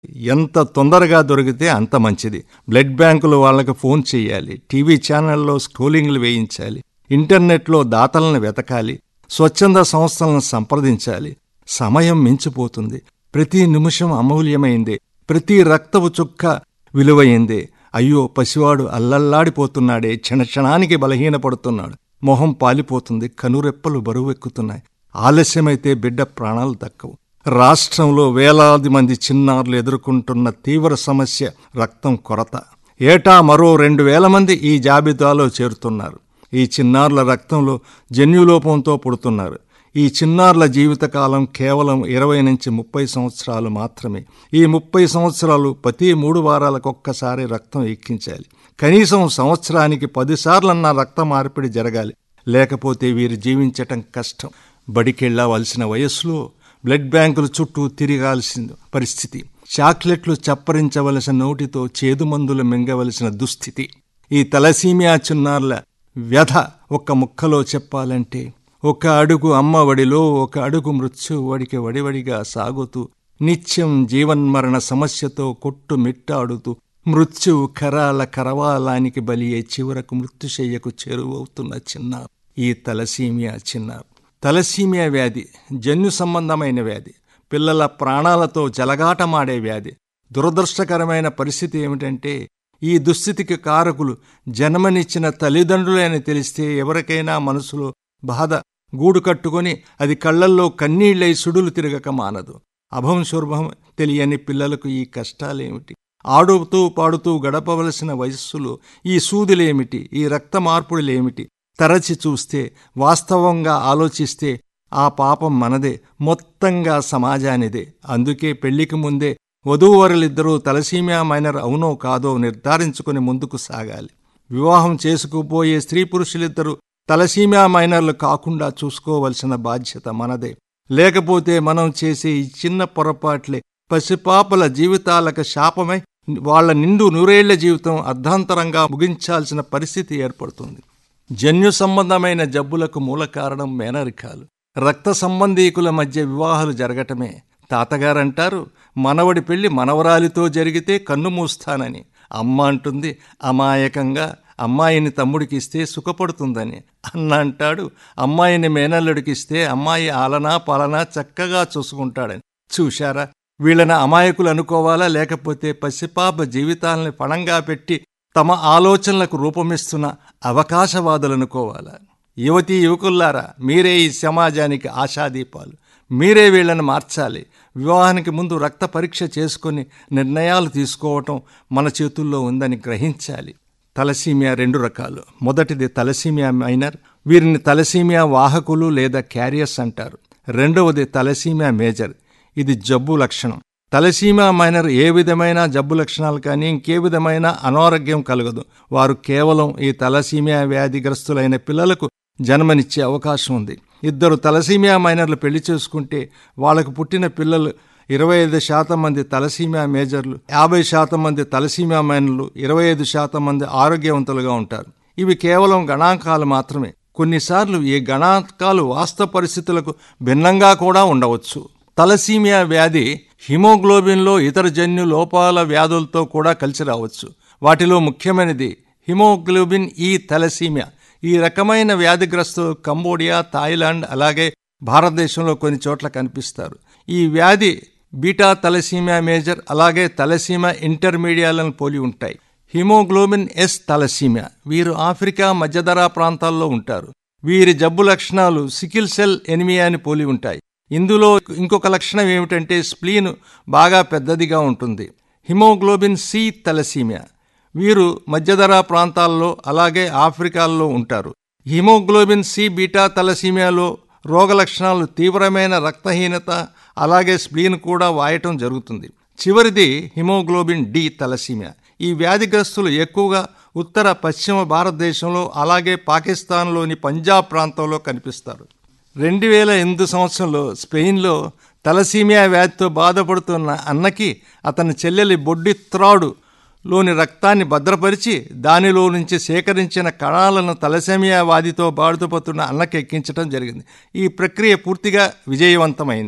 ఎంత తొందరగా దొరికితే అంత మంచిది బ్లడ్ బ్యాంకులు వాళ్ళకి ఫోన్ చేయాలి టీవీ ఛానల్లో స్క్రోలింగ్లు వేయించాలి ఇంటర్నెట్లో దాతలను వెతకాలి స్వచ్ఛంద సంస్థలను సంప్రదించాలి సమయం మించిపోతుంది ప్రతి నిమిషం అమూల్యమైందే ప్రతి రక్తపు చుక్క విలువైందే అయ్యో పసివాడు అల్లల్లాడిపోతున్నాడే క్షణక్షణానికి బలహీనపడుతున్నాడు మొహం పాలిపోతుంది కనురెప్పలు బరువెక్కుతున్నాయి ఆలస్యమైతే బిడ్డ ప్రాణాలు దక్కవు రాష్ట్రంలో వేలాది మంది చిన్నారులు ఎదుర్కొంటున్న తీవ్ర సమస్య రక్తం కొరత ఏటా మరో రెండు వేల మంది ఈ జాబితాలో చేరుతున్నారు ఈ చిన్నారుల రక్తంలో జన్యులోపంతో పుడుతున్నారు ఈ చిన్నారుల జీవితకాలం కేవలం ఇరవై నుంచి ముప్పై సంవత్సరాలు మాత్రమే ఈ ముప్పై సంవత్సరాలు ప్రతి మూడు వారాలకొక్కసారి రక్తం ఎక్కించాలి కనీసం సంవత్సరానికి పదిసార్లన్నా రక్త మార్పిడి జరగాలి లేకపోతే వీరు జీవించటం కష్టం బడికెళ్ళవలసిన వయస్సులో బ్లడ్ బ్యాంకుల చుట్టూ తిరగాల్సిన పరిస్థితి చాక్లెట్లు చప్పరించవలసిన నోటితో చేదు మందులు మింగవలసిన దుస్థితి ఈ తలసీమియా చిన్నారుల వ్యధ ఒక్క ముక్కలో చెప్పాలంటే ఒక అడుగు అమ్మ వడిలో ఒక అడుగు మృత్యు వడికి వడివడిగా సాగుతూ నిత్యం జీవన్మరణ సమస్యతో కొట్టు మిట్టాడుతూ మృత్యువు కరాల కరవాలానికి బలియే చివరకు మృత్యుశయ్యకు చేరువవుతున్న చిన్నారు ఈ తలసీమియా చిన్నారు తలసీమియా వ్యాధి జన్యు సంబంధమైన వ్యాధి పిల్లల ప్రాణాలతో జలగాటమాడే వ్యాధి దురదృష్టకరమైన పరిస్థితి ఏమిటంటే ఈ దుస్థితికి కారకులు జన్మనిచ్చిన తల్లిదండ్రులని తెలిస్తే ఎవరికైనా మనసులో బాధ గూడు కట్టుకొని అది కళ్ళల్లో కన్నీళ్లై సుడులు తిరగక మానదు అభం శుర్భం తెలియని పిల్లలకు ఈ కష్టాలేమిటి ఆడుతూ పాడుతూ గడపవలసిన వయస్సులో ఈ సూదులేమిటి ఈ రక్త మార్పుడులేమిటి తరచి చూస్తే వాస్తవంగా ఆలోచిస్తే ఆ పాపం మనదే మొత్తంగా సమాజానిదే అందుకే పెళ్లికి ముందే వధూవరులిద్దరూ తలసీమియా మైనర్ అవునో కాదో నిర్ధారించుకుని ముందుకు సాగాలి వివాహం చేసుకుపోయే స్త్రీ పురుషులిద్దరూ తలసీమియా మైనర్లు కాకుండా చూసుకోవలసిన బాధ్యత మనదే లేకపోతే మనం చేసే ఈ చిన్న పొరపాట్లే పసిపాపల జీవితాలకు శాపమై వాళ్ల నిండు నూరేళ్ల జీవితం అర్ధాంతరంగా ముగించాల్సిన పరిస్థితి ఏర్పడుతుంది జన్యు సంబంధమైన జబ్బులకు మూల కారణం మేనరికాలు రక్త సంబంధీకుల మధ్య వివాహాలు జరగటమే తాతగారంటారు మనవడి పెళ్లి మనవరాలితో జరిగితే కన్ను మూస్తానని అమ్మ అంటుంది అమాయకంగా అమ్మాయిని తమ్ముడికిస్తే సుఖపడుతుందని అన్న అంటాడు అమ్మాయిని మేనల్లుడికిస్తే అమ్మాయి ఆలనా పాలనా చక్కగా చూసుకుంటాడని చూశారా వీళ్ళని అమాయకులు అనుకోవాలా లేకపోతే పసిపాప జీవితాలని పణంగా పెట్టి తమ ఆలోచనలకు రూపమిస్తున్న అవకాశవాదులు అనుకోవాలా యువతీ యువకుల్లారా మీరే ఈ సమాజానికి ఆశాదీపాలు మీరే వీళ్ళని మార్చాలి వివాహానికి ముందు రక్త పరీక్ష చేసుకొని నిర్ణయాలు తీసుకోవటం మన చేతుల్లో ఉందని గ్రహించాలి తలసీమియా రెండు రకాలు మొదటిది తలసీమియా మైనర్ వీరిని తలసీమియా వాహకులు లేదా క్యారియర్స్ అంటారు రెండవది తలసీమియా మేజర్ ఇది జబ్బు లక్షణం తలసీమా మైనర్ ఏ విధమైన జబ్బు లక్షణాలు కానీ ఇంకే విధమైన అనారోగ్యం కలగదు వారు కేవలం ఈ తలసీమియా వ్యాధిగ్రస్తులైన పిల్లలకు జన్మనిచ్చే అవకాశం ఉంది ఇద్దరు తలసీమియా మైనర్లు పెళ్లి చేసుకుంటే వాళ్లకు పుట్టిన పిల్లలు ఇరవై ఐదు శాతం మంది తలసీమియా మేజర్లు యాభై శాతం మంది తలసీమియా మైనర్లు ఇరవై ఐదు శాతం మంది ఆరోగ్యవంతులుగా ఉంటారు ఇవి కేవలం గణాంకాలు మాత్రమే కొన్నిసార్లు ఈ గణాంకాలు వాస్తవ పరిస్థితులకు భిన్నంగా కూడా ఉండవచ్చు తలసీమియా వ్యాధి హిమోగ్లోబిన్లో ఇతర జన్యు లోపాల వ్యాధులతో కూడా కలిసి రావచ్చు వాటిలో ముఖ్యమైనది హిమోగ్లోబిన్ ఈ తలసీమియా ఈ రకమైన వ్యాధిగ్రస్తులు కంబోడియా థాయిలాండ్ అలాగే భారతదేశంలో కొన్ని చోట్ల కనిపిస్తారు ఈ వ్యాధి బీటా తలసీమియా మేజర్ అలాగే తలసీమియా ఇంటర్మీడియాలను పోలి ఉంటాయి హిమోగ్లోబిన్ ఎస్ తలసీమియా వీరు ఆఫ్రికా మధ్యధరా ప్రాంతాల్లో ఉంటారు వీరి జబ్బు లక్షణాలు సికిల్ సెల్ ఎనిమియాని పోలి ఉంటాయి ఇందులో ఇంకొక లక్షణం ఏమిటంటే స్ప్లీన్ బాగా పెద్దదిగా ఉంటుంది హిమోగ్లోబిన్ సి తలసీమియా వీరు మధ్యధరా ప్రాంతాల్లో అలాగే ఆఫ్రికాల్లో ఉంటారు హిమోగ్లోబిన్ సి బీటా తలసీమియాలో రోగ లక్షణాలు తీవ్రమైన రక్తహీనత అలాగే స్ప్లీన్ కూడా వాయటం జరుగుతుంది చివరిది హిమోగ్లోబిన్ డి తలసీమియా ఈ వ్యాధిగ్రస్తులు ఎక్కువగా ఉత్తర పశ్చిమ భారతదేశంలో అలాగే పాకిస్తాన్లోని పంజాబ్ ప్రాంతంలో కనిపిస్తారు రెండు వేల ఎనిమిది సంవత్సరంలో స్పెయిన్లో తలసీమియా వ్యాధితో బాధపడుతున్న అన్నకి అతని చెల్లెలి బొడ్డి త్రాడు లోని రక్తాన్ని భద్రపరిచి దానిలో నుంచి సేకరించిన కణాలను తలసేమియా వ్యాధితో బాధపడుతున్న అన్నకి ఎక్కించడం జరిగింది ఈ ప్రక్రియ పూర్తిగా విజయవంతమైంది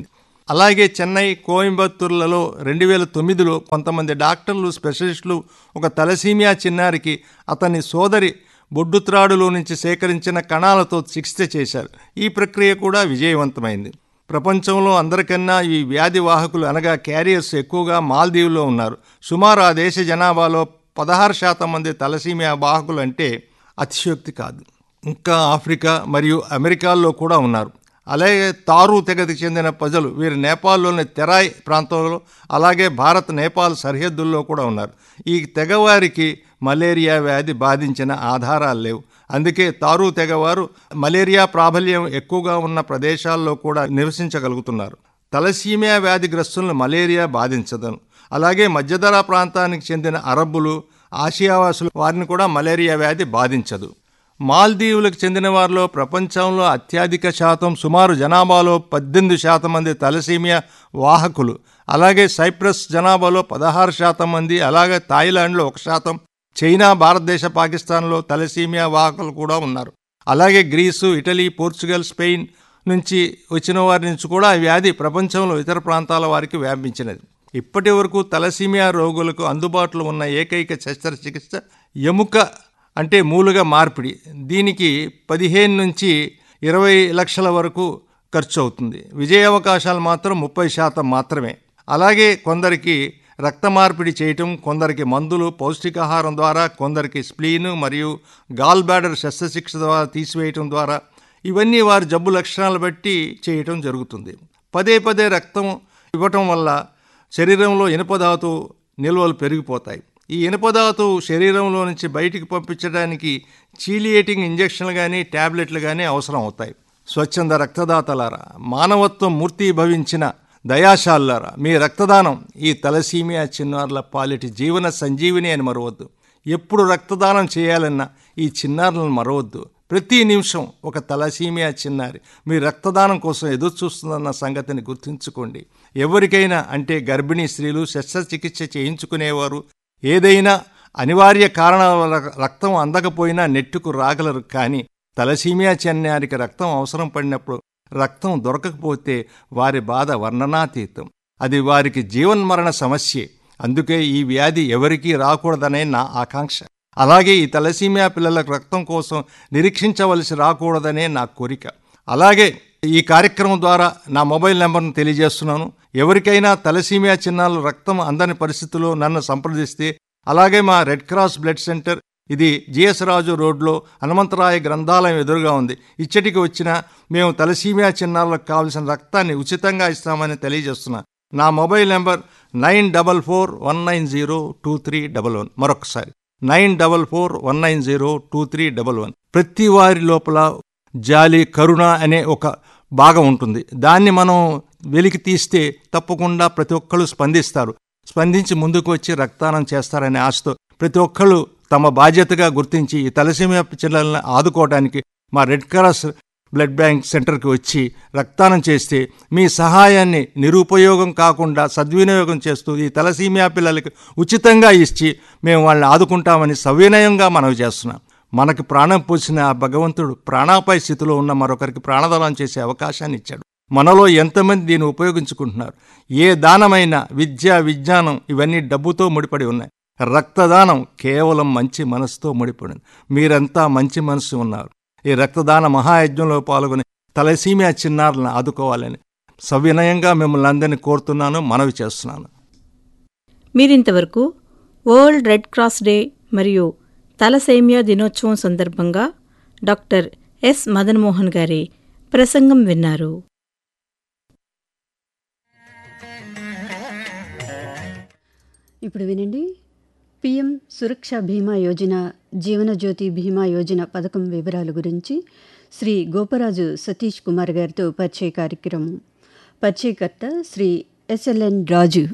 అలాగే చెన్నై కోయంబత్తూర్లలో రెండు వేల తొమ్మిదిలో కొంతమంది డాక్టర్లు స్పెషలిస్టులు ఒక తలసీమియా చిన్నారికి అతని సోదరి బొడ్డుత్రాడులో నుంచి సేకరించిన కణాలతో చికిత్స చేశారు ఈ ప్రక్రియ కూడా విజయవంతమైంది ప్రపంచంలో అందరికన్నా ఈ వ్యాధి వాహకులు అనగా క్యారియర్స్ ఎక్కువగా మాల్దీవుల్లో ఉన్నారు సుమారు ఆ దేశ జనాభాలో పదహారు శాతం మంది తలసీమియా వాహకులు అంటే అతిశయోక్తి కాదు ఇంకా ఆఫ్రికా మరియు అమెరికాల్లో కూడా ఉన్నారు అలాగే తారు తెగకు చెందిన ప్రజలు వీరు నేపాల్లోని తెరాయ్ ప్రాంతంలో అలాగే భారత్ నేపాల్ సరిహద్దుల్లో కూడా ఉన్నారు ఈ తెగవారికి మలేరియా వ్యాధి బాధించిన ఆధారాలు లేవు అందుకే తారు తెగవారు మలేరియా ప్రాబల్యం ఎక్కువగా ఉన్న ప్రదేశాల్లో కూడా నివసించగలుగుతున్నారు తలసీమియా వ్యాధిగ్రస్తులను మలేరియా బాధించదను అలాగే మధ్యధరా ప్రాంతానికి చెందిన అరబ్బులు ఆసియావాసులు వారిని కూడా మలేరియా వ్యాధి బాధించదు మాల్దీవులకు చెందిన వారిలో ప్రపంచంలో అత్యధిక శాతం సుమారు జనాభాలో పద్దెనిమిది శాతం మంది తలసీమియా వాహకులు అలాగే సైప్రస్ జనాభాలో పదహారు శాతం మంది అలాగే థాయిలాండ్లో ఒక శాతం చైనా భారతదేశ పాకిస్తాన్లో తలసీమియా వాహకులు కూడా ఉన్నారు అలాగే గ్రీసు ఇటలీ పోర్చుగల్ స్పెయిన్ నుంచి వచ్చిన వారి నుంచి కూడా ఈ వ్యాధి ప్రపంచంలో ఇతర ప్రాంతాల వారికి వ్యాపించినది ఇప్పటి వరకు తలసీమియా రోగులకు అందుబాటులో ఉన్న ఏకైక శస్త్రచికిత్స ఎముక అంటే మూలుగా మార్పిడి దీనికి పదిహేను నుంచి ఇరవై లక్షల వరకు ఖర్చు అవుతుంది విజయ అవకాశాలు మాత్రం ముప్పై శాతం మాత్రమే అలాగే కొందరికి రక్త మార్పిడి చేయటం కొందరికి మందులు పౌష్టికాహారం ద్వారా కొందరికి స్ప్లీను మరియు గాల్ బ్యాడర్ శస్త్రచికిత్స ద్వారా తీసివేయటం ద్వారా ఇవన్నీ వారి జబ్బు లక్షణాలు బట్టి చేయటం జరుగుతుంది పదే పదే రక్తం ఇవ్వటం వల్ల శరీరంలో ఇనుపధాతు నిల్వలు పెరిగిపోతాయి ఈ ఇనుపధాతు శరీరంలో నుంచి బయటికి పంపించడానికి చీలియేటింగ్ ఇంజక్షన్లు కానీ ట్యాబ్లెట్లు కానీ అవసరం అవుతాయి స్వచ్ఛంద రక్తదాతలారా మానవత్వం మూర్తీభవించిన దయాశాలారా మీ రక్తదానం ఈ తలసీమియా చిన్నారుల పాలిటి జీవన సంజీవిని అని మరవద్దు ఎప్పుడు రక్తదానం చేయాలన్నా ఈ చిన్నారులను మరవద్దు ప్రతి నిమిషం ఒక తలసీమియా చిన్నారి మీ రక్తదానం కోసం ఎదురు చూస్తుందన్న సంగతిని గుర్తుంచుకోండి ఎవరికైనా అంటే గర్భిణీ స్త్రీలు శస్త్రచికిత్స చేయించుకునేవారు ఏదైనా అనివార్య కారణాల వల్ల రక్తం అందకపోయినా నెట్టుకు రాగలరు కానీ తలసీమియా చిన్నారికి రక్తం అవసరం పడినప్పుడు రక్తం దొరకకపోతే వారి బాధ వర్ణనాతీతం అది వారికి జీవన్మరణ సమస్యే అందుకే ఈ వ్యాధి ఎవరికీ రాకూడదనే నా ఆకాంక్ష అలాగే ఈ తలసీమియా పిల్లలకు రక్తం కోసం నిరీక్షించవలసి రాకూడదనే నా కోరిక అలాగే ఈ కార్యక్రమం ద్వారా నా మొబైల్ నెంబర్ను తెలియజేస్తున్నాను ఎవరికైనా తలసీమియా చిన్నాలు రక్తం అందని పరిస్థితుల్లో నన్ను సంప్రదిస్తే అలాగే మా రెడ్ క్రాస్ బ్లడ్ సెంటర్ ఇది జిఎస్ రాజు రోడ్లో హనుమంతరాయ గ్రంథాలయం ఎదురుగా ఉంది ఇచ్చటికి వచ్చిన మేము తలసీమియా చిన్నారులకు కావలసిన రక్తాన్ని ఉచితంగా ఇస్తామని తెలియజేస్తున్నా నా mobile number nine double four one nine zero two three double one మరొకసారి nine double four one nine zero two three double one ప్రతి వారి లోపల జాలి కరుణ అనే ఒక భాగం ఉంటుంది దాన్ని మనం వెలికి తీస్తే తప్పకుండా ప్రతి ఒక్కళ్ళు స్పందిస్తారు స్పందించి ముందుకు వచ్చి రక్తదానం చేస్తారనే ఆశతో ప్రతి ఒక్కళ్ళు తమ బాధ్యతగా గుర్తించి ఈ తలసీమియా పిల్లలను ఆదుకోవడానికి మా రెడ్ క్రాస్ బ్లడ్ బ్యాంక్ సెంటర్కి వచ్చి రక్తదానం చేస్తే మీ సహాయాన్ని నిరుపయోగం కాకుండా సద్వినియోగం చేస్తూ ఈ తలసీమియా పిల్లలకి ఉచితంగా ఇచ్చి మేము వాళ్ళని ఆదుకుంటామని సవినయంగా మనవి చేస్తున్నాం మనకి ప్రాణం పోసిన ఆ భగవంతుడు ప్రాణాపాయ స్థితిలో ఉన్న మరొకరికి ప్రాణదానం చేసే అవకాశాన్ని ఇచ్చాడు మనలో ఎంతమంది దీన్ని ఉపయోగించుకుంటున్నారు ఏ దానమైనా విద్య విజ్ఞానం ఇవన్నీ డబ్బుతో ముడిపడి ఉన్నాయి రక్తదానం కేవలం మంచి మనసుతో ముడిపడింది మీరంతా మంచి మనసు ఉన్నారు ఈ రక్తదాన మహాయజ్ఞంలో పాల్గొని తలసీమియా చిన్నారులను ఆదుకోవాలని సవినయంగా మిమ్మల్ని అందరినీ కోరుతున్నాను మనవి చేస్తున్నాను మీరింతవరకు వరల్డ్ రెడ్ క్రాస్ డే మరియు తలసేమియా దినోత్సవం సందర్భంగా డాక్టర్ ఎస్ మదన్మోహన్ గారి ప్రసంగం విన్నారు ఇప్పుడు వినండి పిఎం సురక్ష బీమా యోజన జీవనజ్యోతి బీమా యోజన పథకం వివరాల గురించి శ్రీ గోపరాజు సతీష్ కుమార్ గారితో పరిచయ కార్యక్రమం పరిచయకర్త శ్రీ ఎస్ఎల్ఎన్ రాజు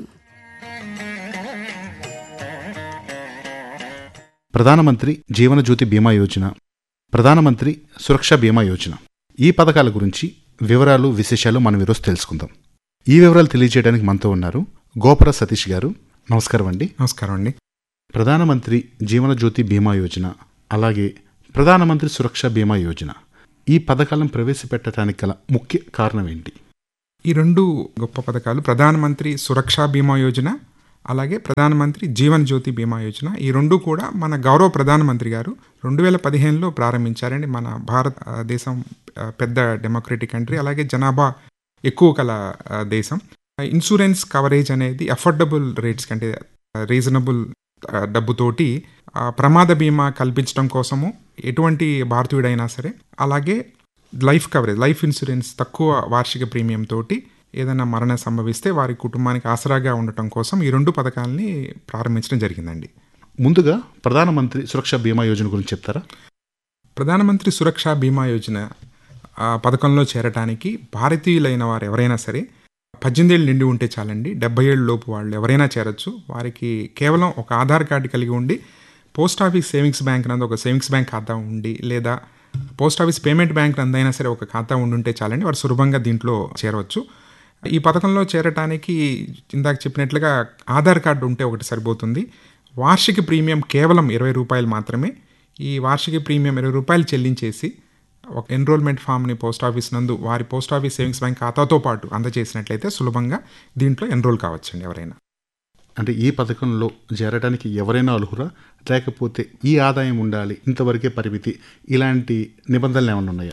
ప్రధానమంత్రి జీవనజ్యోతి బీమా యోజన ప్రధానమంత్రి సురక్ష బీమా యోజన ఈ పథకాల గురించి వివరాలు విశేషాలు మనం ఈరోజు తెలుసుకుందాం ఈ వివరాలు తెలియజేయడానికి మనతో ఉన్నారు గోపర సతీష్ గారు నమస్కారం అండి నమస్కారం అండి ప్రధానమంత్రి జీవనజ్యోతి బీమా యోజన అలాగే ప్రధానమంత్రి సురక్ష బీమా యోజన ఈ పథకాలను ప్రవేశపెట్టడానికి గల ముఖ్య కారణం ఏంటి ఈ రెండు గొప్ప పథకాలు ప్రధానమంత్రి సురక్షా బీమా యోజన అలాగే ప్రధానమంత్రి జీవన్ జ్యోతి బీమా యోజన ఈ రెండు కూడా మన గౌరవ ప్రధానమంత్రి గారు రెండు వేల పదిహేనులో ప్రారంభించారండి మన భారత ఆ, దేశం ఆ, పెద్ద డెమోక్రటిక్ కంట్రీ అలాగే జనాభా ఎక్కువ కల ఆ, దేశం ఇన్సూరెన్స్ కవరేజ్ అనేది అఫోర్డబుల్ రేట్స్ కంటే రీజనబుల్ డబ్బుతోటి ఆ, ప్రమాద బీమా కల్పించడం కోసము ఎటువంటి భారతీయుడైనా సరే అలాగే లైఫ్ కవరేజ్ లైఫ్ ఇన్సూరెన్స్ తక్కువ వార్షిక ప్రీమియం తోటి ఏదైనా మరణం సంభవిస్తే వారి కుటుంబానికి ఆసరాగా ఉండటం కోసం ఈ రెండు పథకాలని ప్రారంభించడం జరిగిందండి ముందుగా ప్రధానమంత్రి సురక్ష బీమా యోజన గురించి చెప్తారా ప్రధానమంత్రి సురక్షా బీమా యోజన ఆ పథకంలో చేరటానికి భారతీయులైన వారు ఎవరైనా సరే పద్దెనిమిది ఏళ్ళు నిండి ఉంటే చాలండి డెబ్బై ఏళ్ళ లోపు వాళ్ళు ఎవరైనా చేరొచ్చు వారికి కేవలం ఒక ఆధార్ కార్డు కలిగి ఉండి పోస్ట్ ఆఫీస్ సేవింగ్స్ బ్యాంక్ నందు ఒక సేవింగ్స్ బ్యాంక్ ఖాతా ఉండి లేదా పోస్ట్ ఆఫీస్ పేమెంట్ బ్యాంక్ నందైనా సరే ఒక ఖాతా ఉండుంటే చాలండి వారు సులభంగా దీంట్లో చేరవచ్చు ఈ పథకంలో చేరటానికి ఇందాక చెప్పినట్లుగా ఆధార్ కార్డు ఉంటే ఒకటి సరిపోతుంది వార్షిక ప్రీమియం కేవలం ఇరవై రూపాయలు మాత్రమే ఈ వార్షిక ప్రీమియం ఇరవై రూపాయలు చెల్లించేసి ఒక ఎన్రోల్మెంట్ ఫామ్ని పోస్ట్ ఆఫీస్ నందు వారి పోస్ట్ ఆఫీస్ సేవింగ్స్ బ్యాంక్ ఖాతాతో పాటు అందజేసినట్లయితే సులభంగా దీంట్లో ఎన్రోల్ కావచ్చండి ఎవరైనా అంటే ఈ పథకంలో చేరడానికి ఎవరైనా అర్హురా లేకపోతే ఈ ఆదాయం ఉండాలి ఇంతవరకే పరిమితి ఇలాంటి నిబంధనలు ఏమైనా ఉన్నాయా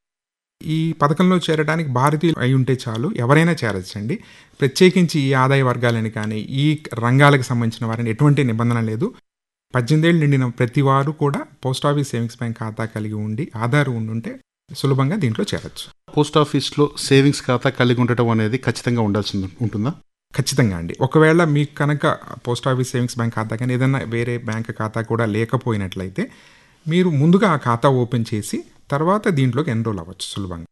ఈ పథకంలో చేరడానికి భారతీయులు అయి ఉంటే చాలు ఎవరైనా చేరొచ్చండి ప్రత్యేకించి ఈ ఆదాయ వర్గాలని కానీ ఈ రంగాలకు సంబంధించిన వారిని ఎటువంటి నిబంధన లేదు పద్దెనిమిదేళ్ళు నిండిన ప్రతి వారు కూడా పోస్ట్ ఆఫీస్ సేవింగ్స్ బ్యాంక్ ఖాతా కలిగి ఉండి ఆధార్ ఉండుంటే సులభంగా దీంట్లో చేరొచ్చు పోస్ట్ ఆఫీస్లో సేవింగ్స్ ఖాతా కలిగి ఉండటం అనేది ఖచ్చితంగా ఉండాల్సి ఉంటుందా ఖచ్చితంగా అండి ఒకవేళ మీకు కనుక పోస్ట్ ఆఫీస్ సేవింగ్స్ బ్యాంక్ ఖాతా కానీ ఏదైనా వేరే బ్యాంక్ ఖాతా కూడా లేకపోయినట్లయితే మీరు ముందుగా ఆ ఖాతా ఓపెన్ చేసి తర్వాత దీంట్లోకి ఎన్రోల్ అవ్వచ్చు సులభంగా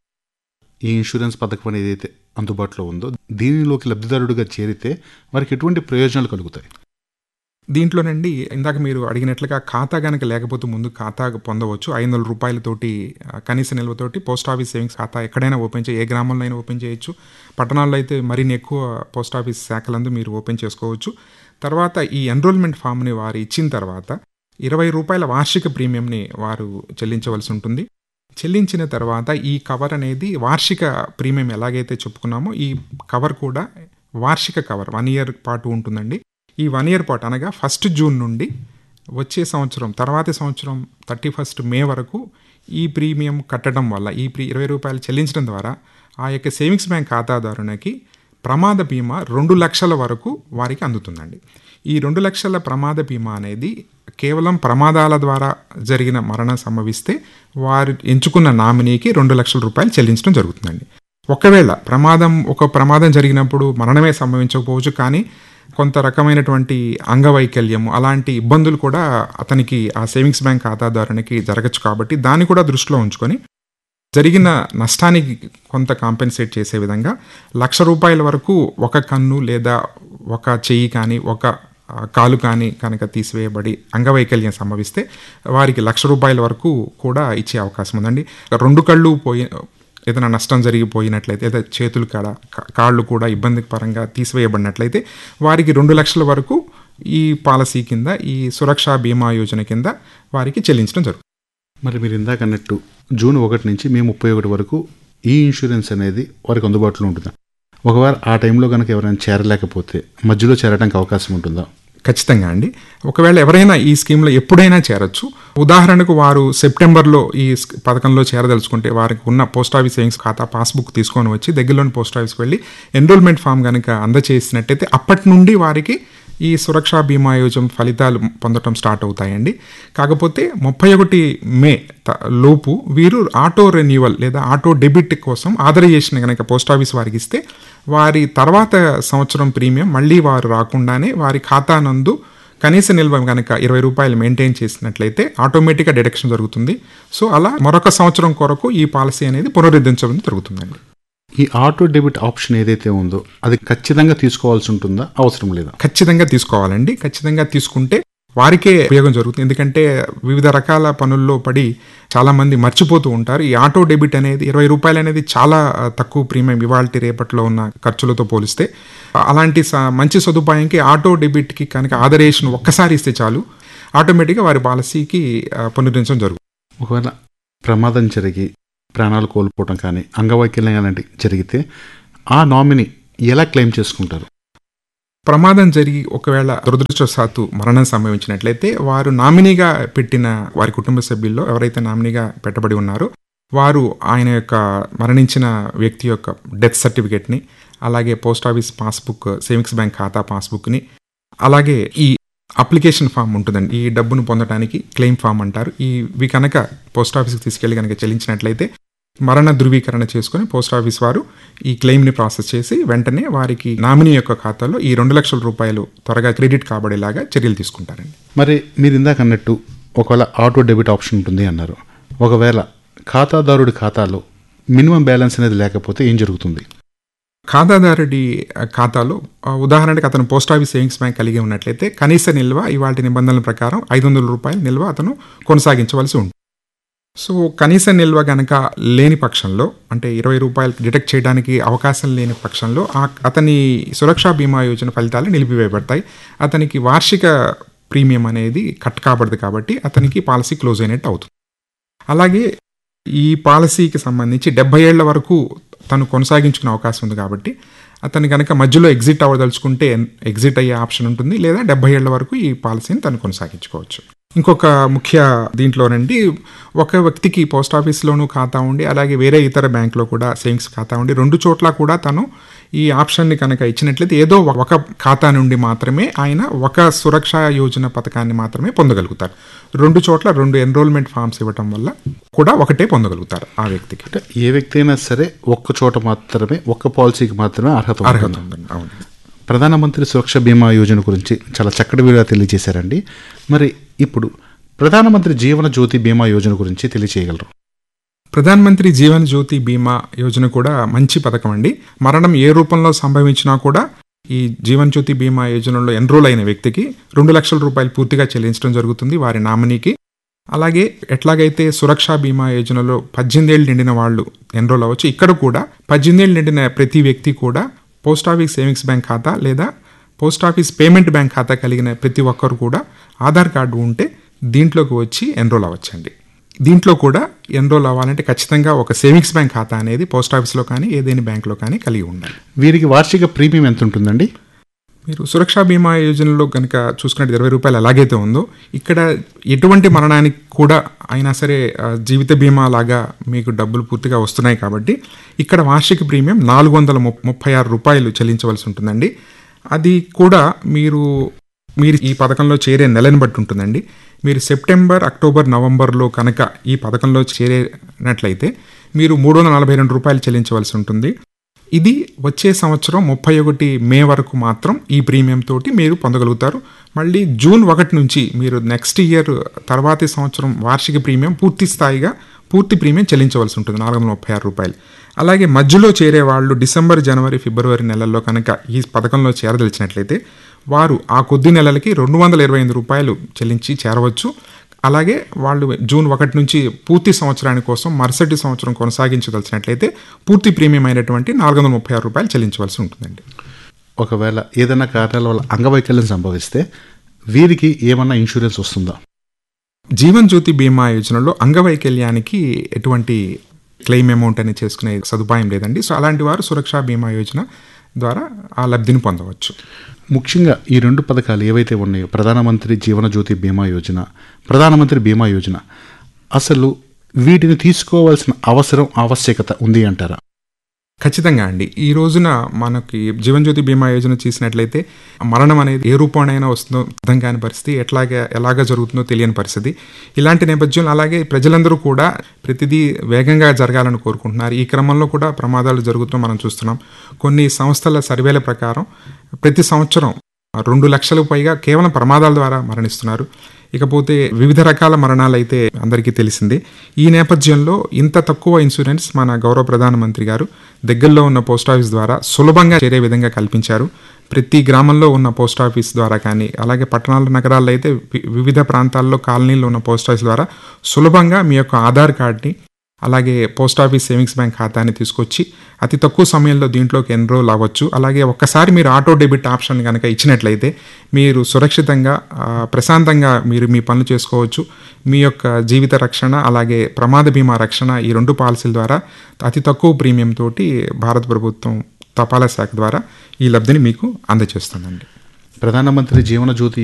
ఈ ఇన్సూరెన్స్ పథకం అనేది ఏదైతే అందుబాటులో ఉందో దీనిలోకి లబ్ధిదారుడిగా చేరితే వారికి ఎటువంటి ప్రయోజనాలు కలుగుతాయి దీంట్లోనండి ఇందాక మీరు అడిగినట్లుగా ఖాతా కనుక లేకపోతే ముందు ఖాతా పొందవచ్చు ఐదు వందల రూపాయలతోటి ఆ, కనీస నిల్వతోటి పోస్ట్ ఆఫీస్ సేవింగ్స్ ఖాతా ఎక్కడైనా ఓపెన్ చేయ ఏ గ్రామంలో అయినా ఓపెన్ చేయొచ్చు పట్టణాల్లో అయితే మరిన్ని ఎక్కువ పోస్ట్ ఆఫీస్ శాఖలందు మీరు ఓపెన్ చేసుకోవచ్చు తర్వాత ఈ ఎన్రోల్మెంట్ ఫామ్ని వారు ఇచ్చిన తర్వాత ఇరవై రూపాయల వార్షిక ప్రీమియంని వారు చెల్లించవలసి ఉంటుంది చెల్లించిన తర్వాత ఈ కవర్ అనేది వార్షిక ప్రీమియం ఎలాగైతే చెప్పుకున్నామో ఈ కవర్ కూడా వార్షిక కవర్ వన్ ఇయర్ పాటు ఉంటుందండి ఈ వన్ ఇయర్ పాటు అనగా ఫస్ట్ జూన్ నుండి వచ్చే సంవత్సరం తర్వాతి సంవత్సరం థర్టీ ఫస్ట్ మే వరకు ఈ ప్రీమియం కట్టడం వల్ల ఈ ప్రీ ఇరవై రూపాయలు చెల్లించడం ద్వారా ఆ యొక్క సేవింగ్స్ బ్యాంక్ ఖాతాదారునికి ప్రమాద బీమా రెండు లక్షల వరకు వారికి అందుతుందండి ఈ రెండు లక్షల ప్రమాద బీమా అనేది కేవలం ప్రమాదాల ద్వారా జరిగిన మరణం సంభవిస్తే వారు ఎంచుకున్న నామినీకి రెండు లక్షల రూపాయలు చెల్లించడం జరుగుతుందండి ఒకవేళ ప్రమాదం ఒక ప్రమాదం జరిగినప్పుడు మరణమే సంభవించకపోవచ్చు కానీ కొంత రకమైనటువంటి అంగవైకల్యము అలాంటి ఇబ్బందులు కూడా అతనికి ఆ సేవింగ్స్ బ్యాంక్ ఖాతాదారునికి జరగచ్చు కాబట్టి దాన్ని కూడా దృష్టిలో ఉంచుకొని జరిగిన నష్టానికి కొంత కాంపెన్సేట్ చేసే విధంగా లక్ష రూపాయల వరకు ఒక కన్ను లేదా ఒక చెయ్యి కానీ ఒక ఆ, కాలు కానీ కనుక తీసివేయబడి అంగవైకల్యం సంభవిస్తే వారికి లక్ష రూపాయల వరకు కూడా ఇచ్చే అవకాశం ఉందండి రెండు కళ్ళు పోయి ఏదైనా నష్టం జరిగిపోయినట్లయితే లేదా చేతులు కాడ కా- కాళ్ళు కూడా ఇబ్బంది పరంగా తీసివేయబడినట్లయితే వారికి రెండు లక్షల వరకు ఈ పాలసీ కింద ఈ సురక్షా బీమా యోజన కింద వారికి చెల్లించడం జరుగుతుంది మరి మీరు ఇందాక అన్నట్టు జూన్ ఒకటి నుంచి మే ముప్పై ఒకటి వరకు ఈ ఇన్సూరెన్స్ అనేది వారికి అందుబాటులో ఉంటుందా ఒకవేళ ఆ టైంలో కనుక ఎవరైనా చేరలేకపోతే మధ్యలో చేరడానికి అవకాశం ఉంటుందా ఖచ్చితంగా అండి ఒకవేళ ఎవరైనా ఈ స్కీమ్లో ఎప్పుడైనా చేరొచ్చు ఉదాహరణకు వారు సెప్టెంబర్లో ఈ స్- పథకంలో చేరదలుచుకుంటే వారికి ఉన్న పోస్ట్ ఆఫీస్ సేవింగ్స్ ఖాతా పాస్బుక్ తీసుకొని వచ్చి దగ్గరలోని పోస్ట్ ఆఫీస్కి వెళ్ళి ఎన్రోల్మెంట్ ఫామ్ కనుక అందచేసినట్టయితే అప్పటి నుండి వారికి ఈ సురక్షా బీమా యోజన ఫలితాలు పొందడం స్టార్ట్ అవుతాయండి కాకపోతే ముప్పై ఒకటి మే త- లోపు వీరు ఆటో రెన్యువల్ లేదా ఆటో డెబిట్ కోసం ఆథరైజేషన్ కనుక పోస్ట్ ఆఫీస్ వారికి ఇస్తే వారి తర్వాత సంవత్సరం ప్రీమియం మళ్ళీ వారు రాకుండానే వారి ఖాతా నందు కనీస నిల్వ కనుక ఇరవై రూపాయలు మెయింటైన్ చేసినట్లయితే ఆటోమేటిక్గా డిడక్షన్ జరుగుతుంది సో అలా మరొక సంవత్సరం కొరకు ఈ పాలసీ అనేది పునరుద్ధరించడం జరుగుతుందండి ఈ ఆటో డెబిట్ ఆప్షన్ ఏదైతే ఉందో అది ఖచ్చితంగా తీసుకోవాల్సి ఉంటుందా అవసరం లేదా ఖచ్చితంగా తీసుకోవాలండి ఖచ్చితంగా తీసుకుంటే వారికే ఉపయోగం జరుగుతుంది ఎందుకంటే వివిధ రకాల పనుల్లో పడి చాలా మంది మర్చిపోతూ ఉంటారు ఈ ఆటో డెబిట్ అనేది ఇరవై రూపాయలు అనేది చాలా ఆ, తక్కువ ప్రీమియం ఇవాల్టి రేపట్లో ఉన్న ఖర్చులతో పోలిస్తే అలాంటి స- మంచి సదుపాయంకి ఆటో డెబిట్కి కనుక ఆదరేషన్ ఒక్కసారి ఇస్తే చాలు ఆటోమేటిక్గా వారి పాలసీకి ఆ, పునరుద్ధరించడం జరుగుతుంది ఒకవేళ ప్రమాదం జరిగి ప్రాణాలు కోల్పోవడం కానీ అంగవైకల్యం అలాంటి జరిగితే ఆ నామినీ ఎలా క్లెయిమ్ చేసుకుంటారు ప్రమాదం జరిగి ఒకవేళ దురదృష్టవశాత్తు మరణం సంభవించినట్లయితే వారు నామినీగా పెట్టిన వారి కుటుంబ సభ్యుల్లో ఎవరైతే నామినీగా పెట్టబడి ఉన్నారో వారు ఆయన యొక్క మరణించిన వ్యక్తి యొక్క డెత్ సర్టిఫికేట్ని అలాగే post office passbook savings bank ఖాతా పాస్బుక్ని అలాగే ఈ అప్లికేషన్ ఫామ్ ఉంటుందండి ఈ డబ్బును పొందడానికి క్లెయిమ్ ఫామ్ అంటారు ఈ ఇవి కనుక పోస్ట్ ఆఫీస్కి తీసుకెళ్లి కనుక చెల్లించినట్లయితే మరణ ధృవీకరణ చేసుకుని పోస్ట్ ఆఫీస్ వారు ఈ క్లెయిమ్ని ప్రాసెస్ చేసి వెంటనే వారికి నామినీ యొక్క ఖాతాలో ఈ రెండు లక్షల రూపాయలు త్వరగా క్రెడిట్ కాబడేలాగా చర్యలు తీసుకుంటారండి మరి మీరు ఇందాక అన్నట్టు ఒకవేళ ఆటో డెబిట్ ఆప్షన్ ఉంటుంది అన్నారు ఒకవేళ ఖాతాదారుడి ఖాతాలో మినిమం బ్యాలెన్స్ అనేది లేకపోతే ఏం జరుగుతుంది ఖాతాదారుడి ఆ, ఖాతాలో ఆ, ఉదాహరణకి అతను పోస్ట్ ఆఫీస్ సేవింగ్స్ బ్యాంక్ కలిగి ఉన్నట్లయితే కనీస నిల్వ ఇవాటి నిబంధనల ప్రకారం ఐదు వందల రూపాయల నిల్వ అతను కొనసాగించవలసి ఉంటుంది సో కనీస నిల్వ గనక లేని పక్షంలో అంటే ఇరవై రూపాయలు డిటెక్ట్ చేయడానికి అవకాశం లేని పక్షంలో ఆ అతని సురక్షా బీమా యోజన ఫలితాలు నిలిపివేయబడతాయి అతనికి వార్షిక ప్రీమియం అనేది కట్ కాబడదు కాబట్టి అతనికి పాలసీ క్లోజ్ అయినట్టు అవుతుంది అలాగే ఈ పాలసీకి సంబంధించి డెబ్బై ఏళ్ల వరకు తను కొనసాగించుకునే అవకాశం ఉంది కాబట్టి అతను కనుక మధ్యలో ఎగ్జిట్ అవ్వదలుచుకుంటే ఎగ్జిట్ అయ్యే ఆప్షన్ ఉంటుంది లేదా డెబ్బై ఏళ్ల వరకు ఈ పాలసీని తను కొనసాగించుకోవచ్చు ఇంకొక ముఖ్య దీంట్లోనండి ఒక వ్యక్తికి పోస్ట్ ఆఫీస్లోనూ ఖాతా ఉండి అలాగే వేరే ఇతర బ్యాంకులో కూడా సేవింగ్స్ ఖాతా ఉండి రెండు చోట్ల కూడా తను ఈ ఆప్షన్ని కనుక ఇచ్చినట్లయితే ఏదో ఒక ఖాతా నుండి మాత్రమే ఆయన ఒక సురక్షా యోజన పథకాన్ని మాత్రమే పొందగలుగుతారు రెండు చోట్ల రెండు ఎన్రోల్మెంట్ ఫామ్స్ ఇవ్వటం వల్ల కూడా ఒకటే పొందగలుగుతారు ఆ వ్యక్తికి అంటే ఏ వ్యక్తి అయినా సరే ఒక్క చోట మాత్రమే ఒక్క పాలసీకి మాత్రమే అర్హత అర్హత ఉంటుంది ఉందండి అవును ప్రధానమంత్రి సురక్ష బీమా యోజన గురించి చాలా చక్కటి వివరాలు తెలియజేశారండి మరి ఇప్పుడు ప్రధానమంత్రి జీవన జ్యోతి బీమా యోజన గురించి తెలియజేయగలరు ప్రధాన్ మంత్రి జీవన్ జ్యోతి బీమా యోజన కూడా మంచి పథకం అండి మరణం ఏ రూపంలో సంభవించినా కూడా ఈ జీవన్ జ్యోతి బీమా యోజనలో ఎన్రోల్ అయిన వ్యక్తికి రెండు లక్షల రూపాయలు పూర్తిగా చెల్లించడం జరుగుతుంది వారి నామినీకి అలాగే ఎట్లాగైతే సురక్షా బీమా యోజనలో పద్దెనిమిది ఏళ్ళు నిండిన వాళ్ళు ఎన్రోల్ అవ్వచ్చు ఇక్కడ కూడా పద్దెనిమిది ఏళ్ళు నిండిన ప్రతి వ్యక్తి కూడా పోస్ట్ ఆఫీస్ సేవింగ్స్ బ్యాంక్ ఖాతా లేదా పోస్ట్ ఆఫీస్ పేమెంట్ బ్యాంక్ ఖాతా కలిగిన ప్రతి ఒక్కరు కూడా ఆధార్ కార్డు ఉంటే దీంట్లోకి వచ్చి ఎన్రోల్ అవ్వచ్చండి దీంట్లో కూడా ఎన్రోల్ అవ్వాలంటే ఖచ్చితంగా ఒక సేవింగ్స్ బ్యాంక్ ఖాతా అనేది పోస్ట్ ఆఫీస్లో కానీ ఏదైనా బ్యాంక్లో కానీ కలిగి ఉండాలి వీరికి వార్షిక ప్రీమియం ఎంత ఉంటుందండి మీరు సురక్షా బీమా యోజనలో కనుక చూసుకున్నట్టు ఇరవై రూపాయలు ఎలాగైతే ఉందో ఇక్కడ ఎటువంటి మరణానికి కూడా అయినా సరే ఆ, జీవిత బీమా లాగా మీకు డబ్బులు పూర్తిగా వస్తున్నాయి కాబట్టి ఇక్కడ వార్షిక ప్రీమియం నాలుగు వందల ముప్- ముప్పై ఆరు రూపాయలు చెల్లించవలసి ఉంటుందండి అది కూడా మీరు మీరు ఈ పథకంలో చేరే నెలని బట్టి ఉంటుందండి మీరు సెప్టెంబర్ అక్టోబర్ నవంబర్లో కనుక ఈ పథకంలో చేరినట్లయితే మీరు మూడు వందల నలభై రెండు రూపాయలు చెల్లించవలసి ఉంటుంది ఇది వచ్చే సంవత్సరం ముప్పై ఒకటి మే వరకు మాత్రం ఈ ప్రీమియం తోటి మీరు పొందగలుగుతారు మళ్ళీ జూన్ ఒకటి నుంచి మీరు నెక్స్ట్ ఇయర్ తర్వాతి సంవత్సరం వార్షిక ప్రీమియం పూర్తి స్థాయిగా పూర్తి ప్రీమియం చెల్లించవలసి ఉంటుంది నాలుగు వందల ముప్పై ఆరు రూపాయలు అలాగే మధ్యలో చేరే వాళ్ళు డిసెంబర్ జనవరి ఫిబ్రవరి నెలల్లో కనుక ఈ పథకంలో చేరదలిచినట్లయితే వారు ఆ కొద్ది నెలలకి రెండు వందల ఇరవై ఎనిమిది రూపాయలు చెల్లించి చేరవచ్చు అలాగే వాళ్ళు జూన్ ఒకటి నుంచి పూర్తి సంవత్సరాని కోసం మరుసటి సంవత్సరం కొనసాగించదలిచినట్లయితే పూర్తి ప్రీమియం అయినటువంటి నాలుగు వందల ముప్పై ఆరు రూపాయలు చెల్లించవలసి ఉంటుందండి ఒకవేళ ఏదైనా కారణాల వల్ల అంగవైకల్యం సంభవిస్తే వీరికి ఏమన్నా ఇన్సూరెన్స్ వస్తుందా జీవన్ జ్యోతి బీమా యోజనలో అంగవైకల్యానికి ఎటువంటి క్లెయిమ్ అమౌంట్ అని చేసుకునే సదుపాయం లేదండి సో అలాంటి వారు సురక్షా బీమా యోజన ద్వారా ఆ లబ్ధిని పొందవచ్చు ముఖ్యంగా ఈ రెండు పథకాలు ఏవైతే ఉన్నాయో ప్రధానమంత్రి జీవన జ్యోతి బీమా యోజన ప్రధానమంత్రి బీమా యోజన అసలు వీటిని తీసుకోవాల్సిన అవసరం ఆవశ్యకత ఉంది అంటారా ఖచ్చితంగా అండి ఈ రోజున మనకి జీవన్ జ్యోతి బీమా యోజన చూసినట్లయితే మరణం అనేది ఏ రూపంలోనైనా వస్తుందో అర్థం కాని పరిస్థితి ఎట్లాగే ఎలాగ జరుగుతుందో తెలియని పరిస్థితి ఇలాంటి నేపథ్యంలో అలాగే ప్రజలందరూ కూడా ప్రతిదీ వేగంగా జరగాలని కోరుకుంటున్నారు ఈ క్రమంలో కూడా ప్రమాదాలు జరుగుతూ మనం చూస్తున్నాం కొన్ని సంస్థల సర్వేల ప్రకారం ప్రతి సంవత్సరం రెండు లక్షలకు పైగా కేవలం ప్రమాదాల ద్వారా మరణిస్తున్నారు ఇకపోతే వివిధ రకాల మరణాలు అయితే అందరికీ తెలిసిందే ఈ నేపథ్యంలో ఇంత తక్కువ ఇన్సూరెన్స్ మన గౌరవ ప్రధానమంత్రి గారు దగ్గరలో ఉన్న పోస్ట్ ఆఫీస్ ద్వారా సులభంగా చేరే విధంగా కల్పించారు ప్రతి గ్రామంలో ఉన్న పోస్ట్ ఆఫీస్ ద్వారా కానీ అలాగే పట్టణాల నగరాల్లో అయితే వి- వివిధ ప్రాంతాల్లో కాలనీలో ఉన్న పోస్ట్ ఆఫీస్ ద్వారా సులభంగా మీ యొక్క ఆధార్ కార్డ్ని అలాగే పోస్ట్ ఆఫీస్ సేవింగ్స్ బ్యాంక్ ఖాతాని తీసుకొచ్చి అతి తక్కువ సమయంలో దీంట్లోకి ఎన్రోల్ అవ్వచ్చు అలాగే ఒక్కసారి మీరు ఆటో డెబిట్ ఆప్షన్ కనుక ఇచ్చినట్లయితే మీరు సురక్షితంగా ఆ, ప్రశాంతంగా మీరు మీ పనులు చేసుకోవచ్చు మీ యొక్క జీవిత రక్షణ అలాగే ప్రమాద బీమా రక్షణ ఈ రెండు పాలసీల ద్వారా అతి తక్కువ ప్రీమియం తోటి భారత ప్రభుత్వం తపాలా శాఖ ద్వారా ఈ లబ్ధిని మీకు అందజేస్తుందండి ప్రధానమంత్రి జీవన జ్యోతి